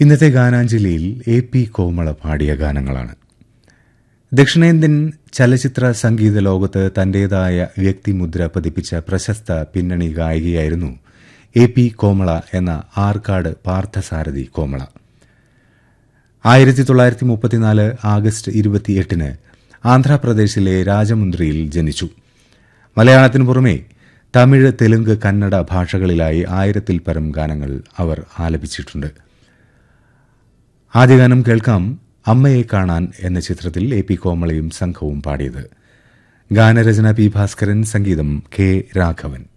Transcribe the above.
ഇന്നത്തെ ഗാനാഞ്ജലിയിൽ A P കോമള പാടിയ ഗാനങ്ങളാണ് ദക്ഷിണേന്ത്യൻ ചലച്ചിത്ര സംഗീത ലോകത്ത് തന്റേതായ വ്യക്തിമുദ്ര പതിപ്പിച്ച പ്രശസ്ത പിന്നണി ഗായികയായിരുന്നു എ പി കോമള എന്ന ആർക്കാട് പാർത്ഥസാരഥി കോമള ആയിരത്തി തൊള്ളായിരത്തി മുപ്പത്തിനാല് ആഗസ്റ്റ് ഇരുപത്തിയെട്ടിന് ആന്ധ്രാപ്രദേശിലെ രാജമുന്ദ്രിയിൽ ജനിച്ചു മലയാളത്തിനു പുറമെ തമിഴ് തെലുങ്ക് കന്നഡ ഭാഷകളിലായി ആയിരത്തിൽ പരം ഗാനങ്ങൾ അവർ ആലപിച്ചിട്ടുണ്ട് ആദ്യ ഗാനം കേൾക്കാം അമ്മയെ കാണാൻ എന്ന ചിത്രത്തിൽ എ പി കോമളയും സംഘവും പാടിയത് ഗാനരചന പി ഭാസ്കരൻ സംഗീതം കെ രാഘവൻ